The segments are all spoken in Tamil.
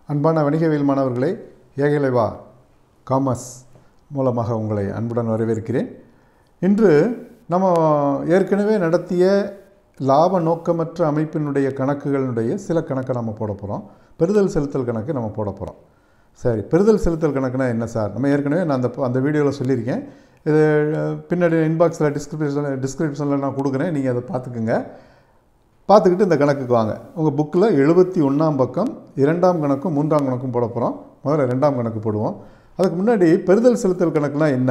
அன்பான வணிகவியல் மாணவர்களே ஏகலைவா காமர்ஸ் மூலமாக உங்களை அன்புடன் வரவேற்கிறேன் இன்று நம்ம ஏற்கனவே நடத்திய லாப நோக்கமற்ற அமைப்பினுடைய கணக்குகளினுடைய சில கணக்கை நம்ம போட போகிறோம் பெறுதல் செலுத்தல் கணக்கு நம்ம போட போகிறோம் சரி பெறுதல் செலுத்தல் கணக்குனா என்ன சார் நம்ம ஏற்கனவே நான் அந்த அந்த வீடியோவில் சொல்லியிருக்கேன் இது அஹ், பின்னாடி இன்பாக்ஸில் டிஸ்கிரிப்ஷனில் டிஸ்கிரிப்ஷனில் நான் கொடுக்குறேன் நீங்கள் அதை பார்த்துக்குங்க பார்த்துக்கிட்டு இந்த கணக்குக்கு வாங்க உங்கள் புக்கில் எழுபத்தி ஒன்றாம் பக்கம் இரண்டாம் கணக்கும் மூன்றாம் கணக்கும் போட போகிறோம் முதல்ல ரெண்டாம் கணக்கு போடுவோம் அதுக்கு முன்னாடி பெறுதல் செலுத்தல் கணக்குனா என்ன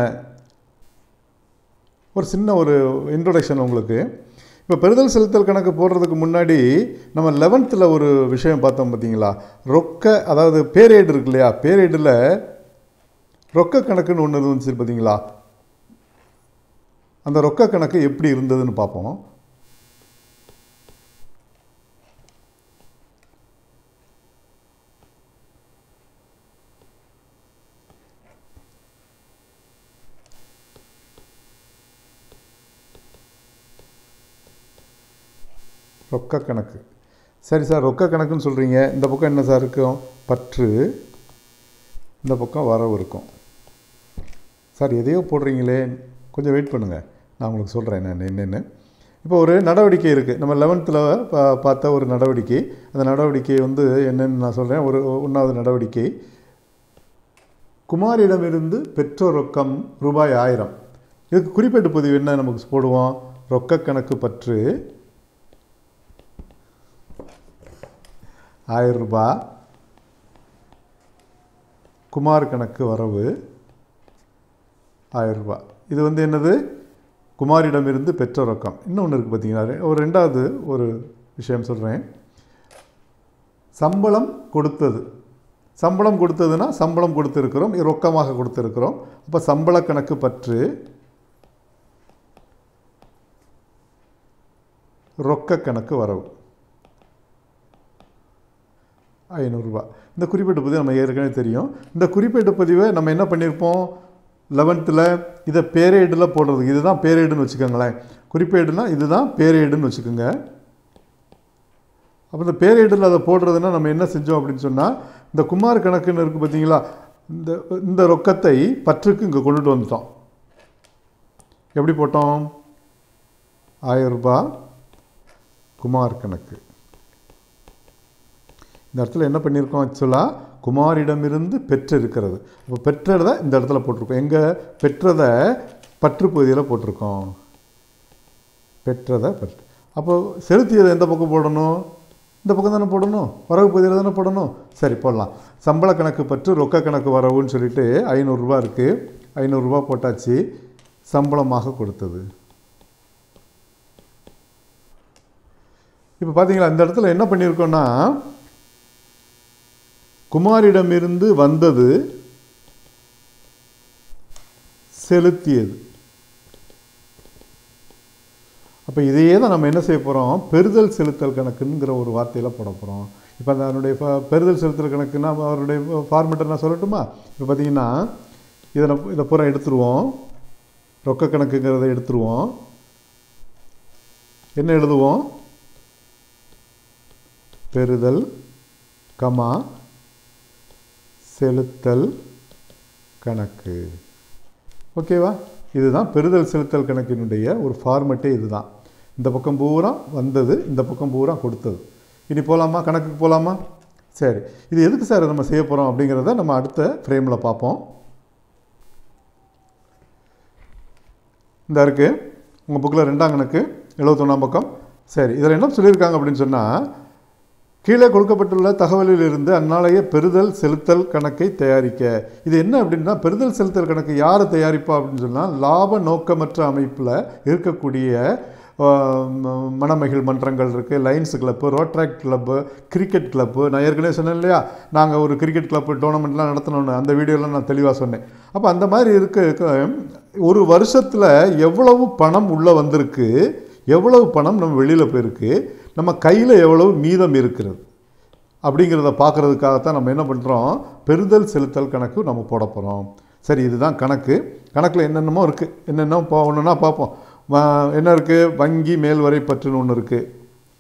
ஒரு சின்ன ஒரு இன்ட்ரொடக்ஷன் உங்களுக்கு இப்போ பெறுதல் செலுத்தல் கணக்கு போடுறதுக்கு முன்னாடி நம்ம லெவன்த்தில் ஒரு விஷயம் பார்த்தோம் பார்த்தீங்களா ரொக்க அதாவது பேரேடு இருக்கு இல்லையா பேரேடில் ரொக்க கணக்குன்னு ஒன்று இருந்துச்சு பார்த்தீங்களா அந்த ரொக்க கணக்கு எப்படி இருந்ததுன்னு பார்ப்போம் ரொக்க கணக்கு சரி சார் ரொக்க கணக்குன்னு சொல்கிறீங்க இந்த பக்கம் என்ன சார் இருக்கும் பற்று இந்த பக்கம் வரவு இருக்கும் சார் எதையோ போடுறீங்களே கொஞ்சம் வெயிட் பண்ணுங்கள் நான் உங்களுக்கு சொல்கிறேன் நான் என்னென்னு இப்போ ஒரு நடவடிக்கை இருக்குது நம்ம லெவன்த்தில் பா பார்த்த ஒரு நடவடிக்கை அந்த நடவடிக்கை வந்து என்னென்னு நான் சொல்கிறேன் ஒரு ஒன்றாவது நடவடிக்கை குமாரிடமிருந்து பெற்றோர் ரொக்கம் ரூபாய் ஆயிரம் இதுக்கு குறிப்பேட்டு பதிவு என்ன நமக்கு போடுவோம் ரொக்க கணக்கு பற்று ஆயிரம் ரூபாய் குமார் கணக்கு வரவு ஆயிரம் ரூபாய் இது வந்து என்னது குமாரிடமிருந்து பெற்ற ரொக்கம் இன்னொன்று இருக்குது பார்த்தீங்களா ஒரு ரெண்டாவது ஒரு விஷயம் சொல்கிறேன் சம்பளம் கொடுத்தது சம்பளம் கொடுத்ததுன்னா சம்பளம் கொடுத்துருக்கிறோம் இது ரொக்கமாக கொடுத்துருக்கிறோம் அப்போ சம்பள கணக்கு பற்று ரொக்க கணக்கு வரவு ஐநூறுரூவா இந்த குறிப்பேட்டு பதிவு நம்ம ஏற்கனவே தெரியும் இந்த குறிப்பேட்டு பதிவை நம்ம என்ன பண்ணியிருப்போம் லெவன்த்தில் இதை பேரேடில் போடுறதுக்கு இதுதான் பேரேடுன்னு வச்சுக்கோங்களேன் குறிப்பேடுனா இதுதான் பேரேடுன்னு வச்சுக்கோங்க அப்போ இந்த பேரேடில் அதை போடுறதுன்னா நம்ம என்ன செஞ்சோம் அப்படின்னு சொன்னால் இந்த குமார் கணக்குன்னு இருக்குது பார்த்தீங்களா இந்த இந்த ரொக்கத்தை பற்றுக்கு இங்கே கொண்டுட்டு வந்துட்டோம் எப்படி போட்டோம் ஆயிரம் ரூபாய் குமார் கணக்கு இந்த இடத்துல என்ன பண்ணியிருக்கோம் ஆக்சுவலாக குமாரிடமிருந்து பெற்றிருக்கிறது அப்போ பெற்றதை இந்த இடத்துல போட்டிருக்கோம் எங்கே பெற்றதை பற்று பகுதியில் போட்டிருக்கோம் பெற்றதை பற்று அப்போ செலுத்தியதை எந்த பக்கம் போடணும் இந்த பக்கம் தானே போடணும் வரவு பகுதியில் தானே போடணும் சரி போடலாம் சம்பள கணக்கு பற்று ரொக்க கணக்கு வரவுன்னு சொல்லிட்டு ஐநூறுரூவா இருக்குது ஐநூறுரூவா போட்டாச்சு சம்பளமாக கொடுத்தது இப்போ பார்த்தீங்களா இந்த இடத்துல என்ன பண்ணியிருக்கோன்னா குமாரிடமிருந்து வந்தது செலுத்தியது அப்போ இதையே தான் நம்ம என்ன செய்ய போகிறோம் பெறுதல் செலுத்தல் கணக்குங்கிற ஒரு வார்த்தையில் போட போகிறோம் இப்போ அந்த அதனுடைய ஃப- பெறுதல் செலுத்தல் கணக்குன்னா அவருடைய ஃபார்மெட்டை நான் சொல்லட்டுமா இப்போ பார்த்தீங்கன்னா இதை நம்ம இதை பூரா எடுத்துருவோம் ரொக்க கணக்குங்கிறத எடுத்துருவோம் என்ன எழுதுவோம் பெறுதல் கமா செலுத்தல் கணக்கு ஓகேவா இதுதான் பெறுதல் செலுத்தல் கணக்கினுடைய ஒரு ஃபார்மெட்டே இதுதான் இந்த பக்கம் பூரா வந்தது இந்த பக்கம் பூரா கொடுத்தது இனி போகலாமா கணக்குக்கு போகலாமா சரி இது எதுக்கு சார் நம்ம செய்ய போகிறோம் அப்படிங்கிறத நம்ம அடுத்த ஃப்ரேமில் பார்ப்போம் இந்த இருக்குது உங்கள் புக்கில் ரெண்டாம் கணக்கு எழுபத்தொன்னாம் பக்கம் சரி இதில் என்ன சொல்லியிருக்காங்க அப்படின்னு சொன்னால் கீழே கொடுக்கப்பட்டுள்ள தகவலில் இருந்து அந்நாளைய பெறுதல் செலுத்தல் கணக்கை தயாரிக்க இது என்ன அப்படின்னா பெறுதல் செலுத்தல் கணக்கு யார் தயாரிப்பா அப்படின்னு சொன்னால் லாப நோக்கமற்ற அமைப்பில் இருக்கக்கூடிய ஆஹ், ம- மணமகிழ் மன்றங்கள் இருக்குது Lions club Rotaract club cricket club நான் ஏற்கனவே சொன்னேன் இல்லையா நாங்கள் ஒரு கிரிக்கெட் கிளப்பு டோர்னமெண்ட்லாம் நடத்தணும்னு அந்த வீடியோலாம் நான் தெளிவாக சொன்னேன் அப்போ அந்த மாதிரி இருக்க இருக்க ஒரு வருஷத்தில் எவ்வளவு பணம் உள்ளே வந்திருக்கு எவ்வளவு பணம் நம்ம வெளியில் போயிருக்கு நம்ம கையில் எவ்வளவு மீதம் இருக்கிறது அப்படிங்கிறத பார்க்குறதுக்காகத்தான் நம்ம என்ன பண்ணுறோம் பெறுதல் செலுத்தல் கணக்கு நம்ம போட போகிறோம் சரி இதுதான் கணக்கு கணக்கில் என்னென்னமோ இருக்குது என்னென்ன போகணுன்னா பார்ப்போம் வ- என்ன இருக்குது வங்கி மேல்வரை பற்றுன்னு ஒன்று இருக்குது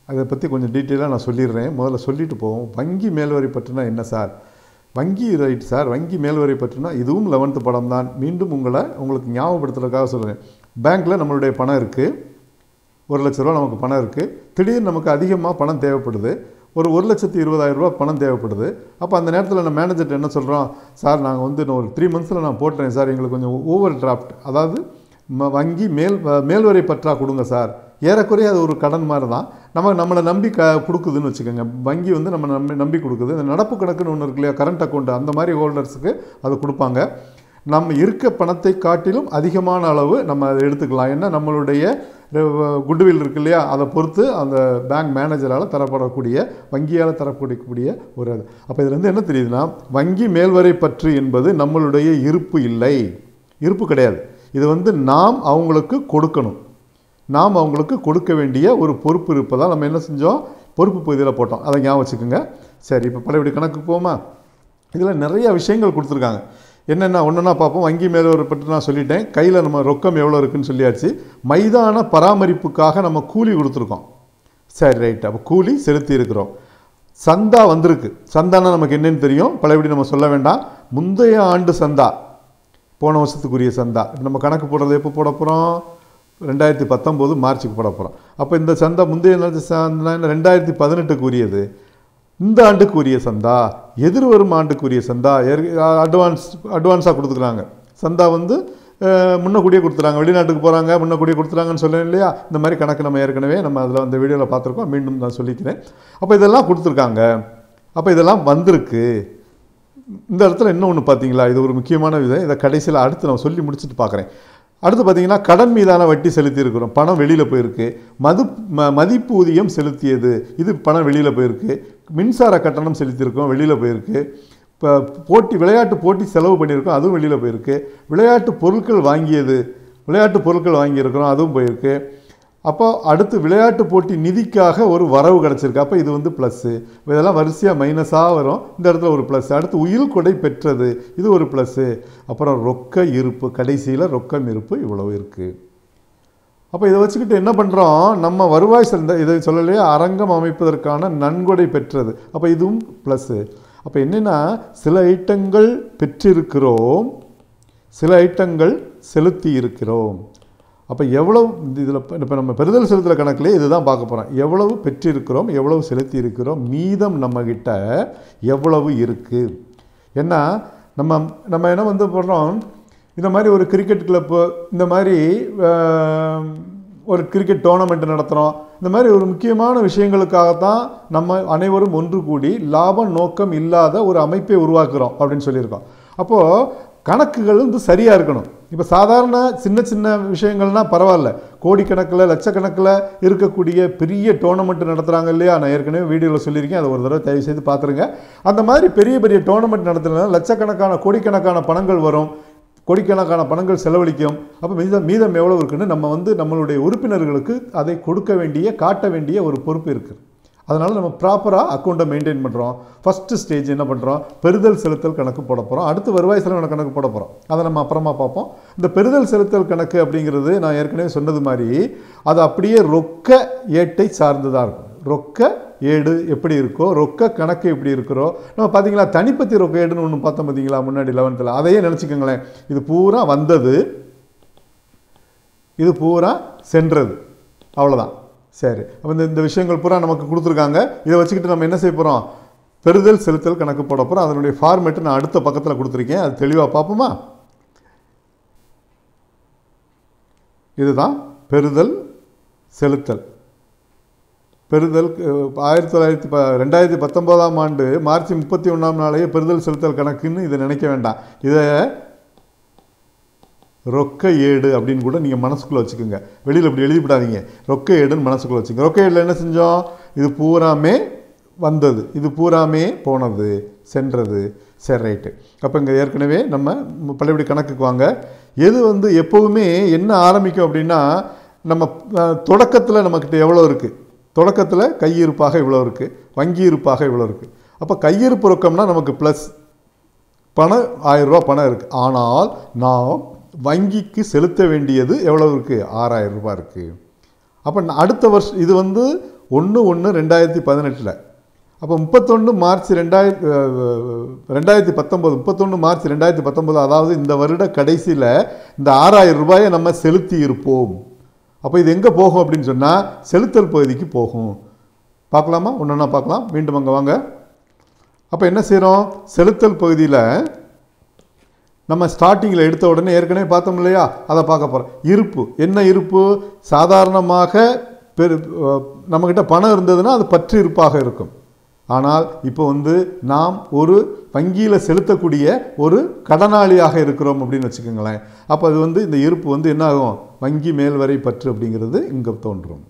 அதை பற்றி கொஞ்சம் டீட்டெயிலாக நான் சொல்லிடுறேன் முதல்ல சொல்லிட்டு போவோம் வங்கி மேல்வரி பற்றுனா என்ன சார் வங்கி ரைட் சார் வங்கி மேல்வரி பற்றுனா இதுவும் லெவன்த்து படம் தான் மீண்டும் உங்களை உங்களுக்கு ஞாபகப்படுத்துறதுக்காக சொல்கிறேன் பேங்க்கில் நம்மளுடைய பணம் இருக்குது ஒரு லட்ச ரூபா நமக்கு பணம் இருக்குது திடீர்னு நமக்கு அதிகமாக பணம் தேவைப்படுது ஒரு ஒரு லட்சத்தி இருபதாயிரம் ரூபா பணம் தேவைப்படுது அப்போ அந்த நேரத்தில் நம்ம மேனேஜர்கிட்ட என்ன சொல்கிறோம் சார் நாங்கள் வந்து இன்னும் ஒரு த்ரீ மந்த்ஸில் நான் போட்டுறேன் சார் எங்களுக்கு கொஞ்சம் ஓவர் டிராஃப்ட் அதாவது ம- வங்கி மேல் வ- மேல்வரை பற்றா கொடுங்க சார் ஏறக்குறைய அது ஒரு கடன் மாதிரி தான் நம்ம நம்மளை நம்பி க கொடுக்குதுன்னு வச்சுக்கோங்க வங்கி வந்து நம்ம நம்பி நம்பி கொடுக்குது இந்த நடப்பு கணக்குன்னு ஒன்று இருக்கு இல்லையா கரண்ட் அக்கௌண்ட் அந்த மாதிரி ஹோல்டர்ஸுக்கு அது கொடுப்பாங்க நம்ம இருக்க பணத்தை காட்டிலும் அதிகமான அளவு நம்ம அதை எடுத்துக்கலாம் ஏன்னா நம்மளுடைய குட்வில் இருக்கு இல்லையா அதை பொறுத்து அந்த பேங்க் மேனேஜரால் தரப்படக்கூடிய வங்கியால் தரக்கூடிய ஒரு அது அப்போ இதுலேருந்து என்ன தெரியுதுன்னா வங்கி மேல்வரை பற்று என்பது நம்மளுடைய இருப்பு இல்லை இருப்பு கிடையாது இது வந்து நாம் அவங்களுக்கு கொடுக்கணும் நாம் அவங்களுக்கு கொடுக்க வேண்டிய ஒரு பொறுப்பு இருப்பதால் நம்ம என்ன செஞ்சோம் பொறுப்பு பகுதியில் போட்டோம் அதை ஞாபகம் வச்சுக்கோங்க சரி இப்போ பழையபடி கணக்கு போமா இதில் நிறைய விஷயங்கள் கொடுத்துருக்காங்க என்னென்ன ஒன்றுனா பார்ப்போம் வங்கி மேலோரை பற்றி நான் சொல்லிட்டேன் கையில் நம்ம ரொக்கம் எவ்வளோ இருக்குன்னு சொல்லியாச்சு மைதான பராமரிப்புக்காக நம்ம கூலி கொடுத்துருக்கோம் சரி ரைட் அப்போ கூலி செலுத்தி இருக்கிறோம் சந்தா வந்திருக்கு சந்தானா நமக்கு என்னன்னு தெரியும் பழையபடி நம்ம சொல்ல வேண்டாம் முந்தைய ஆண்டு சந்தா போன வருஷத்துக்குரிய சந்தா இப்ப நம்ம கணக்கு போடுறது எப்போ போட போகிறோம் ரெண்டாயிரத்தி பத்தொம்போது மார்ச்சுக்கு போட போகிறோம் அப்போ இந்த சந்தா முந்தைய நாள் சந்தா என்ன ரெண்டாயிரத்தி பதினெட்டுக்கு உரியது இந்த ஆண்டுக்கு உரிய சந்தா எதிர்வரும் ஆண்டுக்குரிய சந்தா அட்வான்ஸ் அட்வான்ஸாக கொடுத்துக்குறாங்க சந்தா வந்து அஹ், முன்னக்கூடியே கொடுத்துறாங்க வெளிநாட்டுக்கு போகிறாங்க முன்னக்கூடியே கொடுத்துறாங்கன்னு சொல்லேன் இல்லையா இந்த மாதிரி கணக்கு நம்ம ஏற்கனவே நம்ம அதில் அந்த வீடியோவில் பார்த்துருக்கோம் மீண்டும் நான் சொல்லிக்கிறேன் அப்போ இதெல்லாம் கொடுத்துருக்காங்க அப்போ இதெல்லாம் வந்திருக்கு இந்த இடத்துல இன்னும் ஒன்று பார்த்தீங்களா இது ஒரு முக்கியமான விதம் இதை கடைசியில் அடுத்து நான் சொல்லி முடிச்சுட்டு பார்க்குறேன் அடுத்து பார்த்தீங்கன்னா கடன் மீதான வட்டி செலுத்தி இருக்கிறோம் பணம் வெளியில் போயிருக்கு மது ம மதிப்பு ஊதியம் செலுத்தியது இது பணம் வெளியில் போயிருக்கு மின்சார கட்டணம் செலுத்தியிருக்கோம் வெளியில் போயிருக்கு இப்போ போட்டி விளையாட்டு போட்டி செலவு பண்ணியிருக்கோம் அதுவும் வெளியில் போயிருக்கு விளையாட்டு பொருட்கள் வாங்கியது விளையாட்டு பொருட்கள் வாங்கியிருக்கிறோம் அதுவும் போயிருக்கு அப்போ அடுத்து விளையாட்டு போட்டி நிதிக்காக ஒரு வரவு கிடச்சிருக்கு அப்போ இது வந்து ப்ளஸ்ஸு இதெல்லாம் வரிசையாக மைனஸாக வரும் இந்த இடத்துல ஒரு ப்ளஸ் அடுத்து உயில் கொடை பெற்றது இது ஒரு ப்ளஸ்ஸு அப்புறம் ரொக்க இருப்பு கடைசியில் ரொக்கம் இருப்பு இவ்வளவு இருக்குது அப்போ இதை வச்சுக்கிட்டு என்ன பண்ணுறோம் நம்ம வருவாய் சேர்ந்த இதை சொல்லலையே அரங்கம் அமைப்பதற்கான நன்கொடை பெற்றது அப்போ இதுவும் ப்ளஸ்ஸு அப்போ என்னென்னா சில ஐட்டங்கள் பெற்றிருக்கிறோம் சில ஐட்டங்கள் செலுத்தி இருக்கிறோம் அப்போ எவ்வளவு இதில் இப்போ நம்ம பெறுதல் செலுத்துகிற கணக்கிலே இதுதான் பார்க்க போகிறோம் எவ்வளவு பெற்றிருக்கிறோம் எவ்வளவு செலுத்தி இருக்கிறோம் மீதம் நம்மக்கிட்ட எவ்வளவு இருக்குது ஏன்னா நம்ம நம்ம என்ன வந்து பண்ணுறோம் இந்த மாதிரி ஒரு கிரிக்கெட் கிளப்பு இந்த மாதிரி ஆஹ், ஒரு கிரிக்கெட் டோர்னமெண்ட் நடத்துகிறோம் இந்த மாதிரி ஒரு முக்கியமான விஷயங்களுக்காகத்தான் நம்ம அனைவரும் ஒன்று கூடி லாப நோக்கம் இல்லாத ஒரு அமைப்பை உருவாக்குறோம் அப்படின்னு சொல்லியிருக்கோம் அப்போது கணக்குகள் வந்து சரியாக இருக்கணும் இப்போ சாதாரண சின்ன சின்ன விஷயங்கள்னா பரவாயில்ல கோடிக்கணக்கில் லட்சக்கணக்கில் இருக்கக்கூடிய பெரிய டோர்னமெண்ட் நடத்துகிறாங்க இல்லையா நான் ஏற்கனவே வீடியோவில் சொல்லியிருக்கேன் அதை ஒரு தடவை தயவு செய்து பார்த்துருங்க அந்த மாதிரி பெரிய பெரிய டோர்னமெண்ட் நடத்துனா லட்சக்கணக்கான கோடிக்கணக்கான பணங்கள் வரும் கோடிக்கணக்கான பணங்கள் செலவழிக்கும் அப்போ மீதம் மீதம் எவ்வளோ இருக்குன்னு நம்ம வந்து நம்மளுடைய உறுப்பினர்களுக்கு அதை கொடுக்க வேண்டிய காட்ட வேண்டிய ஒரு பொறுப்பு இருக்குது அதனால் நம்ம ப்ராப்பராக அக்கௌண்ட்டை மெயின்டைன் பண்ணுறோம் ஃபஸ்ட்டு ஸ்டேஜ் என்ன பண்ணுறோம் பெறுதல் செலுத்தல் கணக்கு போட போகிறோம் அடுத்து வருவாய் செலவு கணக்கு போட போகிறோம் அதை நம்ம அப்புறமா பார்ப்போம் இந்த பெறுதல் செலுத்தல் கணக்கு அப்படிங்கிறது நான் ஏற்கனவே சொன்னது மாதிரி அது அப்படியே ரொக்க ஏட்டை சார்ந்ததாக இருக்கும் ரொக்க ஏடு எப்படி இருக்கோ ரொக்க கணக்கு எப்படி இருக்கிறோ நம்ம பார்த்தீங்களா தனிப்பத்தி ரொக்க ஏடுன்னு ஒன்று பார்த்தோம் பார்த்தீங்களா முன்னாடி லெவன்த்தில் அதையே நினச்சிக்கோங்களேன் இது பூரா வந்தது இது பூரா சென்றது அவ்வளோதான் சரி அப்போ இந்த இந்த விஷயங்கள் பூரா நமக்கு கொடுத்துருக்காங்க இதை வச்சுக்கிட்டு நம்ம என்ன செய்ய போகிறோம் பெறுதல் செலுத்தல் கணக்கு போட போகிறோம் அதனுடைய ஃபார்மேட்டு நான் அடுத்த பக்கத்தில் கொடுத்துருக்கேன் அது தெளிவாக பார்ப்போமா இதுதான் பெறுதல் செலுத்தல் பெறுதல் அஹ், ஆயிரத்தி தொள்ளாயிரத்தி ப ரெண்டாயிரத்தி பத்தொம்போதாம் ஆண்டு மார்ச் முப்பத்தி ஒன்றாம் நாளையே பெறுதல் செலுத்தல் கணக்குன்னு இதை நினைக்க வேண்டாம் இதை ரொக்க ஏடு அப்படின்னு கூட நீங்கள் மனசுக்குள்ளே வச்சுக்கோங்க வெளியில் இப்படி எழுதிவிடாதீங்க ரொக்க ஏடுன்னு மனசுக்குள்ளே வச்சுக்கோங்க ரொக்க ஏடில் என்ன செஞ்சோம் இது பூராமே வந்தது இது பூராமே போனது சென்றது சரி ரைட்டு அப்போ இங்கே ஏற்கனவே நம்ம பழையபடி கணக்குக்கு வாங்க எது வந்து எப்போவுமே என்ன ஆரம்பிக்கும் அப்படின்னா நம்ம தொடக்கத்தில் நம்மக்கிட்ட எவ்வளோ இருக்குது தொடக்கத்தில் கையிருப்பாக இவ்வளோ இருக்குது வங்கி இருப்பாக இவ்வளோ இருக்குது அப்போ கையிருப்பு ரொக்கம்னா நமக்கு ப்ளஸ் பணம் ஆயிரம் ரூபாய் பணம் இருக்குது ஆனால் நாம் வங்கிக்கு செலுத்த வேண்டியது எவ்வளவு இருக்குது ஆறாயிரம் ரூபாய் இருக்குது அப்போ அடுத்த வருஷம் இது வந்து ஒன்று ஒன்று ரெண்டாயிரத்தி பதினெட்டில் அப்போ முப்பத்தொன்று மார்ச் ரெண்டாயிரத்தி ரெண்டாயிரத்தி பத்தொம்போது முப்பத்தொன்று மார்ச் ரெண்டாயிரத்தி பத்தொம்போது அதாவது இந்த வருட கடைசியில் இந்த ஆறாயிரம் ரூபாயை நம்ம செலுத்தி இருப்போம் அப்போ இது எங்கே போகும் அப்படின்னு சொன்னால் செலுத்தல் பகுதிக்கு போகும் பார்க்கலாமா ஒன்றா பார்க்கலாம் மீண்டும் அங்கே வாங்க அப்போ என்ன செய்கிறோம் செலுத்தல் பகுதியில் நம்ம ஸ்டார்டிங்கில் எடுத்த உடனே ஏற்கனவே பார்த்தோம் இல்லையா அதை பார்க்க போகிறோம் இருப்பு என்ன இருப்பு சாதாரணமாக பெரு அஹ் நம்மக்கிட்ட பணம் இருந்ததுன்னா அது பற்று இருப்பாக இருக்கும் ஆனால் இப்போ வந்து நாம் ஒரு வங்கியில் செலுத்தக்கூடிய ஒரு கடனாளியாக இருக்கிறோம் அப்படின்னு வச்சுக்கோங்களேன் அப்போ அது வந்து இந்த இருப்பு வந்து என்ன ஆகும் வங்கி மேல்வரை பற்று அப்படிங்கிறது இங்கே தோன்றும்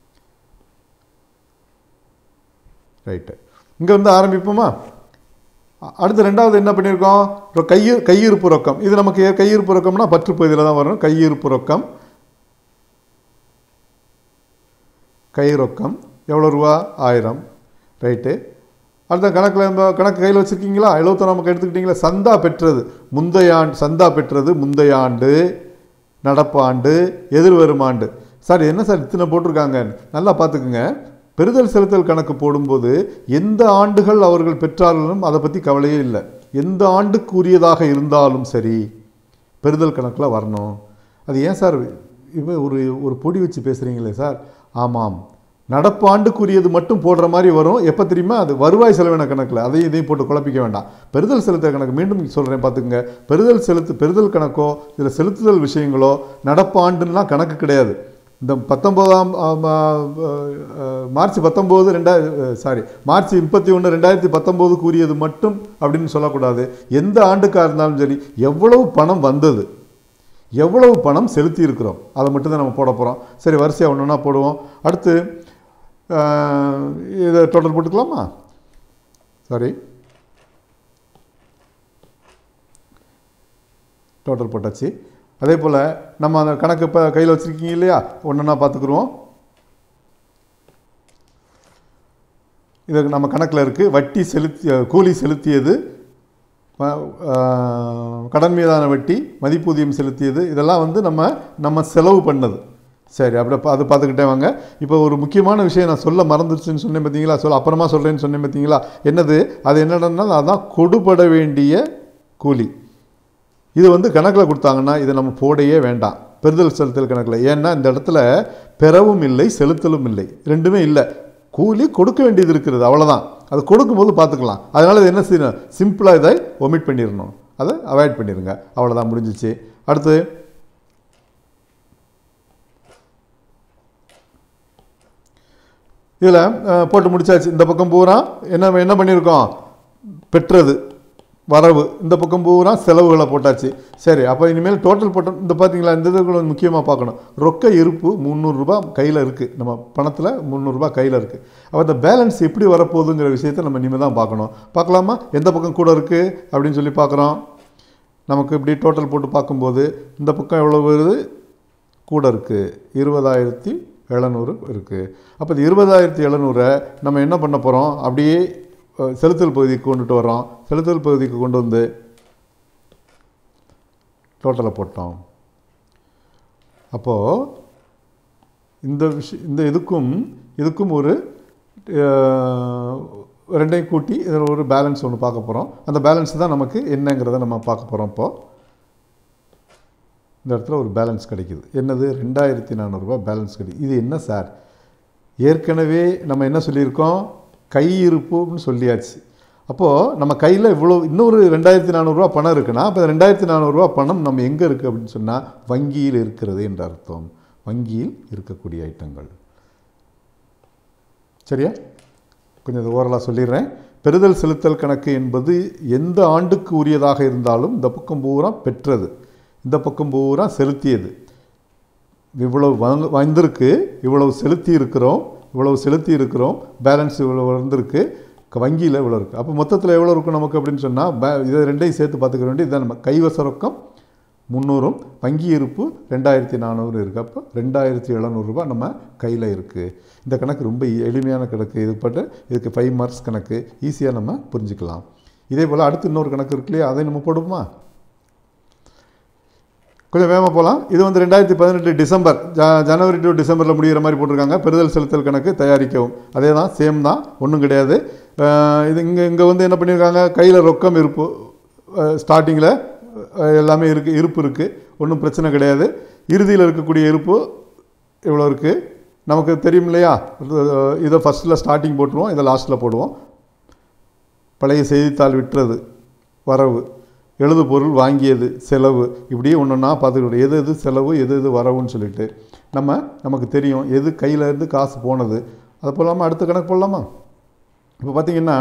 ரைட்டு இங்கே வந்து ஆரம்பிப்போமா அ- அடுத்து ரெண்டாவது என்ன பண்ணியிருக்கோம் ஒரு கையி கையிருப்பு ரொக்கம் இது நமக்கு ஏ- கையிருப்பு ரொக்கம்னா பற்று பகுதியில் தான் வரும் கையிருப்பு ரொக்கம் கை ரொக்கம் எவ்வளோ ரூபா ஆயிரம் ரைட்டு அடுத்த கணக்கில் இந்த கணக்கு கையில் வச்சுருக்கீங்களா எழுபத்தொன்று நமக்கு எடுத்துக்கிட்டீங்களா சந்தா பெற்றது முந்தைய ஆண்டு சந்தா பெற்றது முந்தைய ஆண்டு நடப்பாண்டு எதிர்வரும் ஆண்டு சார் என்ன சார் இத்தனை போட்டிருக்காங்க நல்லா பார்த்துக்குங்க பெறுதல் செலுத்தல் கணக்கு போடும்போது எந்த ஆண்டுகள் அவர்கள் பெற்றார்களும் அதை பற்றி கவலையே இல்லை எந்த ஆண்டுக்கு உரியதாக இருந்தாலும் சரி பெறுதல் கணக்கில் வரணும் அது ஏன் சார் இவ ஒரு ஒரு பொடி வச்சு பேசுகிறீங்களே சார் ஆமாம் நடப்பாண்டுக்குரியது மட்டும் போடுற மாதிரி வரும் எப்போ தெரியுமா அது வருவாய் செலவின கணக்கில் அதையும் இதையும் போட்டு குழப்பிக்க வேண்டாம் பெறுதல் செலுத்த கணக்கு மீண்டும் சொல்கிறேன் பார்த்துக்குங்க பெறுதல் செலுத்து பெறுதல் கணக்கோ இதில் செலுத்துதல் விஷயங்களோ நடப்பாண்டுலாம் கணக்கு கிடையாது இந்த பத்தொம்போதாம் ஆம், ஆ, ஆ, மார்ச் பத்தொம்போது ரெண்டாயிர சாரி மார்ச் முப்பத்தி ஒன்று ரெண்டாயிரத்தி பத்தொம்போதுக்கு உரியது மட்டும் அப்படின்னு சொல்லக்கூடாது எந்த ஆண்டுக்காக இருந்தாலும் சரி எவ்வளவு பணம் வந்தது எவ்வளவு பணம் செலுத்தி இருக்கிறோம் அதை மட்டும் தான் நம்ம போட போகிறோம் சரி வரிசையாக ஒன்று ஒன்றா போடுவோம் அடுத்து ஆஹ், இதை டோட்டல் போட்டுக்கலாமா சாரி டோட்டல் போட்டாச்சு அதே போல் நம்ம அந்த கணக்கு இப்போ கையில் வச்சுருக்கீங்க இல்லையா ஒன்றா பார்த்துக்குருவோம் இது நம்ம கணக்கில் இருக்குது வட்டி செலுத்தி கூலி செலுத்தியது ம- ஆஹ், கடன் மீதான வட்டி மதிப்பூதியம் செலுத்தியது இதெல்லாம் வந்து நம்ம நம்ம செலவு பண்ணது சரி அப்படி பா- அது பார்த்துக்கிட்டே வாங்க இப்போ ஒரு முக்கியமான விஷயம் நான் சொல்ல மறந்துருச்சுன்னு சொன்னேன் பார்த்தீங்களா சொல்ல அப்புறமா சொல்கிறேன்னு சொன்னேன் பார்த்தீங்களா என்னது அது என்னன்னா அதான் கொடுபட வேண்டிய கூலி இது வந்து கணக்கில் கொடுத்தாங்கன்னா இதை நம்ம போடையே வேண்டாம் பெறுதல் செலுத்தல் கணக்கில் ஏன்னா இந்த இடத்துல பெறவும் இல்லை செலுத்தலும் இல்லை ரெண்டுமே இல்லை கூலி கொடுக்க வேண்டியது இருக்கிறது அவ்வளோதான் அது கொடுக்கும்போது பார்த்துக்கலாம் அதனால் இது என்ன செய்யணும் சிம்பிளாக இதை ஒமிட் பண்ணிடணும் அதை அவாய்ட் பண்ணிடுங்க அவ்வளோதான் முடிஞ்சிச்சு அடுத்து இதில் போட்டு முடிச்சாச்சு இந்த பக்கம் பூரா என்ன என்ன பண்ணியிருக்கோம் பெற்றது வரவு இந்த பக்கம் பூரா செலவுகளை போட்டாச்சு சரி அப்போ இனிமேல் டோட்டல் போட்டோம் இந்த பார்த்தீங்களா இந்த இதுக்குள்ள முக்கியமாக பார்க்கணும் ரொக்க இருப்பு முந்நூறுரூபா கையில் இருக்குது நம்ம பணத்தில் முந்நூறுரூபா கையில் இருக்குது அப்போ இந்த பேலன்ஸ் எப்படி வரப்போகுதுங்கிற விஷயத்தை நம்ம இனிமேல் தான் பார்க்கணும் பார்க்கலாமா எந்த பக்கம் கூட இருக்குது அப்படின்னு சொல்லி பார்க்குறோம் நமக்கு இப்படி டோட்டல் போட்டு பார்க்கும்போது இந்த பக்கம் எவ்வளோ வருது கூட இருக்குது இருபதாயிரத்தி எழுநூறு இருக்குது அப்போ இந்த இருபதாயிரத்தி எழுநூறை நம்ம என்ன பண்ண போகிறோம் அப்படியே அஹ், செலுத்தல் பகுதிக்கு கொண்டுட்டு வரோம் செலுத்தல் பகுதிக்கு கொண்டு வந்து டோட்டலை போட்டோம் அப்போது இந்த விஷயம் இந்த இதுக்கும் இதுக்கும் ஒரு அஹ், ரெண்டையும் கூட்டி இதில் ஒரு பேலன்ஸ் ஒன்று பார்க்க போகிறோம் அந்த பேலன்ஸ் தான் நமக்கு என்னங்கிறத நம்ம பார்க்க போகிறோம் இப்போது இந்த இடத்துல ஒரு பேலன்ஸ் கிடைக்குது என்னது ரெண்டாயிரத்தி நானூறுரூவா பேலன்ஸ் கிடைக்குது இது என்ன சார் ஏற்கனவே நம்ம என்ன சொல்லியிருக்கோம் கையிருப்புன்னு சொல்லியாச்சு அப்போது நம்ம கையில் இவ்வளோ இன்னொரு ரெண்டாயிரத்தி நானூறுரூவா பணம் இருக்குன்னா அப்போ ரெண்டாயிரத்தி நானூறுரூவா பணம் நம்ம எங்கே இருக்குது அப்படின்னு சொன்னால் வங்கியில் இருக்கிறது என்ற அர்த்தம் வங்கியில் இருக்கக்கூடிய ஐட்டங்கள் சரியா கொஞ்சம் இது ஓரலாக சொல்லிடுறேன் பெறுதல் செலுத்தல் கணக்கு என்பது எந்த ஆண்டுக்கு உரியதாக இருந்தாலும் இந்த பக்கம் பூரா பெற்றது இந்த பக்கம் பூரா செலுத்தியது இவ்வளவு வாங்க வந்திருக்கு இவ்வளவு செலுத்தி இருக்கிறோம் இவ்வளவு செலுத்தி இருக்கிறோம் பேலன்ஸ் இவ்வளவு வந்திருக்கு க- வங்கியில் இவ்வளோ இருக்குது அப்போ மொத்தத்தில் எவ்வளோ இருக்கும் நமக்கு அப்படின்னு சொன்னால் பே இதை ரெண்டையும் சேர்த்து பார்த்துக்க வேண்டிய இதான் நம்ம கைவச ரொக்கம் முந்நூறும் வங்கி இருப்பு ரெண்டாயிரத்தி நானூறு இருக்குது அப்போ ரெண்டாயிரத்தி எழுநூறுபா நம்ம கையில் இருக்குது இந்த கணக்கு ரொம்ப எளிமையான கணக்கு இது பட்டு இதுக்கு ஃபைவ் மார்க்ஸ் கணக்கு ஈஸியாக நம்ம புரிஞ்சுக்கலாம் இதே போல் அடுத்து இன்னொரு கணக்கு இருக்கு இல்லையா அதை நம்ம போடுவோமா கொஞ்சம் வேகமாக போகலாம் இது வந்து ரெண்டாயிரத்தி பதினெட்டு டிசம்பர் ஜ ஜனவரி டு டிசம்பரில் முடிகிற மாதிரி போட்டிருக்காங்க பெறுதல் செலுத்தல் கணக்கு தயாரிக்கவும் அதே தான் சேம் தான் ஒன்றும் கிடையாது அஹ் இது இங்கே இங்கே வந்து என்ன பண்ணியிருக்காங்க கையில் ரொக்கம் இருப்பு ஸ்டார்டிங்கில் எல்லாமே இருக்குது இருப்பு இருக்குது ஒன்றும் பிரச்சனை கிடையாது இறுதியில் இருக்கக்கூடிய இருப்பு இவ்வளோ இருக்குது நமக்கு தெரியும் இல்லையா இது- இதை ஃபஸ்ட்டில் ஸ்டார்டிங் போட்டுருவோம் இதை லாஸ்ட்டில் போடுவோம் பழைய செய்தித்தாள் விற்றது வரவு எழுது பொருள் வாங்கியது செலவு இப்படியே ஒன்று ஒன்றா பார்த்துக்கிட்டு எது எது செலவு எது எது வரவுன்னு சொல்லிட்டு நம்ம நமக்கு தெரியும் எது கையில் இருந்து காசு போனது அதை போடலாமா அடுத்த கணக்கு போடலாமா இப்போ பார்த்தீங்கன்னா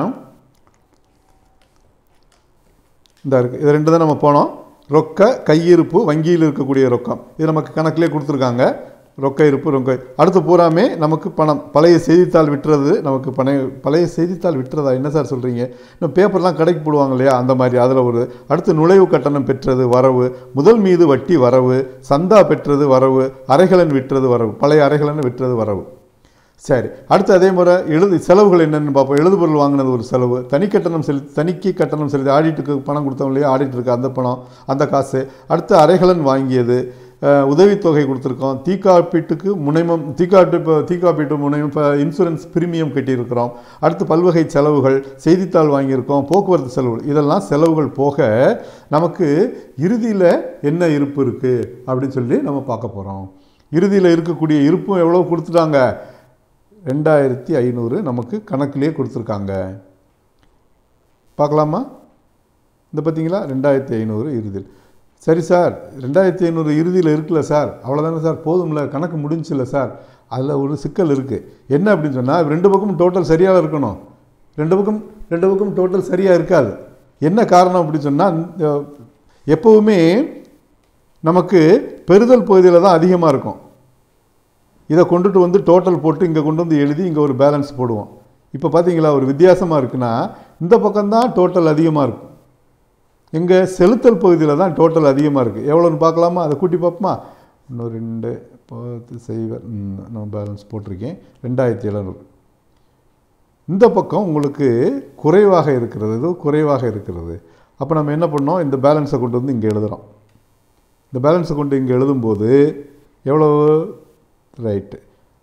இந்த இருக்குது இது ரெண்டு தான் நம்ம போனோம் ரொக்க கையிருப்பு வங்கியில் இருக்கக்கூடிய ரொக்கம் இது நமக்கு கணக்கிலே கொடுத்துருக்காங்க ரொக்க இருப்பு ரொக்க அடுத்து பூராமே நமக்கு பணம் பழைய செய்தித்தாள் விட்டுறது நமக்கு பழைய பழைய செய்தித்தாள் விட்டுறதா என்ன சார் சொல்கிறீங்க இன்னும் பேப்பர்லாம் கடைக்கு போடுவாங்க இல்லையா அந்த மாதிரி அதில் ஒரு அடுத்து நுழைவு கட்டணம் பெற்றது வரவு முதல் மீது வட்டி வரவு சந்தா பெற்றது வரவு அரைகலன் விற்றது வரவு பழைய அரைகலன் விற்றது வரவு சரி அடுத்து அதே முறை எழுது செலவுகள் என்னென்னு பார்ப்போம் எழுது பொருள் வாங்கினது ஒரு செலவு தனி கட்டணம் செலுத்தி தணிக்கை கட்டணம் செலுத்தி ஆடிட்டுக்கு பணம் கொடுத்தோம் இல்லையா ஆடிட்டருக்கு அந்த பணம் அந்த காசு அடுத்து அரைகலன் வாங்கியது அஹ், உதவித்தொகை கொடுத்துருக்கோம் தீக்காப்பீட்டுக்கு முனைமம் தீக்காட்டு இப்போ தீக்காப்பீட்டு முனையம் இப்போ இன்சூரன்ஸ் பிரீமியம் கட்டியிருக்கிறோம் அடுத்து பல்வகை செலவுகள் செய்தித்தாள் வாங்கியிருக்கோம் போக்குவரத்து செலவுகள் இதெல்லாம் செலவுகள் போக நமக்கு இறுதியில் என்ன இருப்பு இருக்குது அப்படின்னு சொல்லி நம்ம பார்க்க போகிறோம் இறுதியில் இருக்கக்கூடிய இருப்பும் எவ்வளோ கொடுத்துட்டாங்க ரெண்டாயிரத்தி ஐநூறு நமக்கு கணக்கிலே கொடுத்துருக்காங்க பார்க்கலாமா இந்த பார்த்தீங்களா ரெண்டாயிரத்தி ஐநூறு இறுதியில் சரி சார் ரெண்டாயிரத்தி ஐநூறு இறுதியில் இருக்குல்ல சார் அவ்வளோதானே சார் போதும்ல கணக்கு முடிஞ்சில்ல சார் அதில் ஒரு சிக்கல் இருக்குது என்ன அப்படின்னு சொன்னால் ரெண்டு பக்கமும் டோட்டல் சரியாக இருக்கணும் ரெண்டு பக்கம் ரெண்டு பக்கம் டோட்டல் சரியாக இருக்காது என்ன காரணம் அப்படின்னு சொன்னால் எப்போவுமே நமக்கு பெறுதல் பகுதியில் தான் அதிகமாக இருக்கும் இதை கொண்டுட்டு வந்து டோட்டல் போட்டு இங்கே கொண்டு வந்து எழுதி இங்கே ஒரு பேலன்ஸ் போடுவோம் இப்போ பார்த்தீங்களா ஒரு வித்தியாசமாக இருக்குன்னா இந்த பக்கம்தான் டோட்டல் அதிகமாக இருக்கும் எங்கே செலுத்தல் பகுதியில் தான் டோட்டல் அதிகமாக இருக்குது எவ்வளோன்னு பார்க்கலாமா அதை கூட்டி பார்ப்போமா இன்னும் ரெண்டு பத்து செய்வர் ம், நான் பேலன்ஸ் போட்டிருக்கேன் ரெண்டாயிரத்தி எழுநூறு இந்த பக்கம் உங்களுக்கு குறைவாக இருக்கிறது இது குறைவாக இருக்கிறது அப்போ நம்ம என்ன பண்ணோம் இந்த பேலன்ஸை கொண்டு வந்து இங்கே எழுதுகிறோம் இந்த பேலன்ஸை கொண்டு இங்கே எழுதும்போது எவ்வளோ ரைட்டு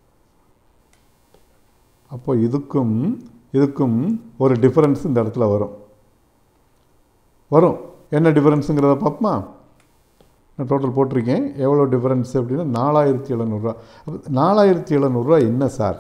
அப்போ இதுக்கும் இதுக்கும் ஒரு டிஃபரன்ஸ் இந்த இடத்துல வரும் வரும் என்ன டிஃபரன்ஸுங்கிறத பார்ப்போமா நான் டோட்டல் போட்டிருக்கேன் எவ்வளோ டிஃபரன்ஸ் அப்படின்னா நாலாயிரத்தி எழுநூறுவா அப்ப நாலாயிரத்தி எழுநூறுவா என்ன சார்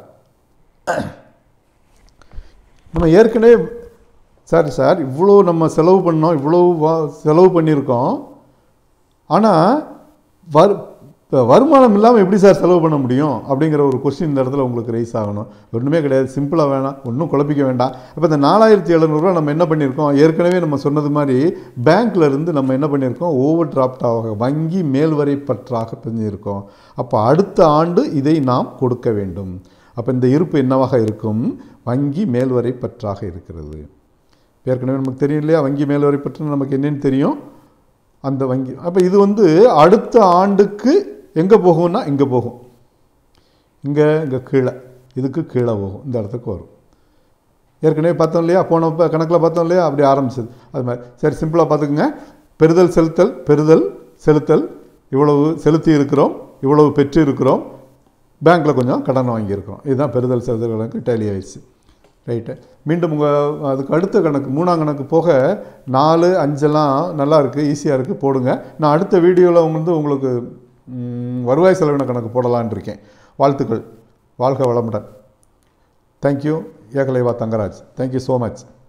நம்ம ஏற்கனவே சார் சார் இவ்வளோ நம்ம செலவு பண்ணோம் இவ்வளோ வா செலவு பண்ணியிருக்கோம் ஆனால் வர் இப்போ வருமானம் இல்லாமல் எப்படி சார் செலவு பண்ண முடியும் அப்படிங்கிற ஒரு கொஸ்டின் இந்த இடத்துல உங்களுக்கு ரைஸ் ஆகணும் ஒன்றுமே கிடையாது சிம்பிளாக வேணாம் ஒன்றும் குழப்பிக்க வேண்டாம் இப்போ இந்த நாலாயிரத்தி எழுநூறுவா நம்ம என்ன பண்ணியிருக்கோம் ஏற்கனவே நம்ம சொன்னது மாதிரி பேங்க்ல இருந்து நம்ம என்ன பண்ணியிருக்கோம் ஓவர் டிராப்டாக வங்கி மேல்வரை பற்றாக பிரிஞ்சிருக்கோம் அப்போ அடுத்த ஆண்டு இதை நாம் கொடுக்க வேண்டும் அப்போ இந்த இருப்பு என்னவாக இருக்கும் வங்கி மேல்வரை பற்றாக இருக்கிறது ஏற்கனவே நமக்கு தெரியும் இல்லையா வங்கி மேல்வரை பற்று நமக்கு என்னன்னு தெரியும் அந்த வங்கி அப்போ இது வந்து அடுத்த ஆண்டுக்கு எங்கே போகும்னா இங்கே போகும் இங்கே இங்கே கீழே இதுக்கு கீழே போகும் இந்த இடத்துக்கு வரும் ஏற்கனவே பார்த்தோம் இல்லையா போன ப- கணக்கில் பார்த்தோம் இல்லையா அப்படி ஆரம்பிச்சது அது மாதிரி சரி சிம்பிளாக பார்த்துக்குங்க பெறுதல் செலுத்தல் பெறுதல் செலுத்தல் இவ்வளவு செலுத்தி இருக்கிறோம் இவ்வளவு பெற்று இருக்கிறோம் பேங்க்கில் கொஞ்சம் கடன் வாங்கியிருக்கிறோம் இதுதான் பெறுதல் செலுத்தல் கணக்கு டேலி ஆயிடுச்சு ரைட்டு மீண்டும் உங்கள் அதுக்கு அடுத்த கணக்கு மூணாம் கணக்கு போக நாலு அஞ்செல்லாம் நல்லா இருக்குது ஈஸியாக இருக்குது போடுங்க நான் அடுத்த வீடியோவில் வந்து உங்களுக்கு ம், வருவாய் செலவின கணக்கு போடலான்னு இருக்கேன் வாழ்த்துக்கள் வாழ்க வளமுடன் thank you Ekalaiva Thangaraj thank you so much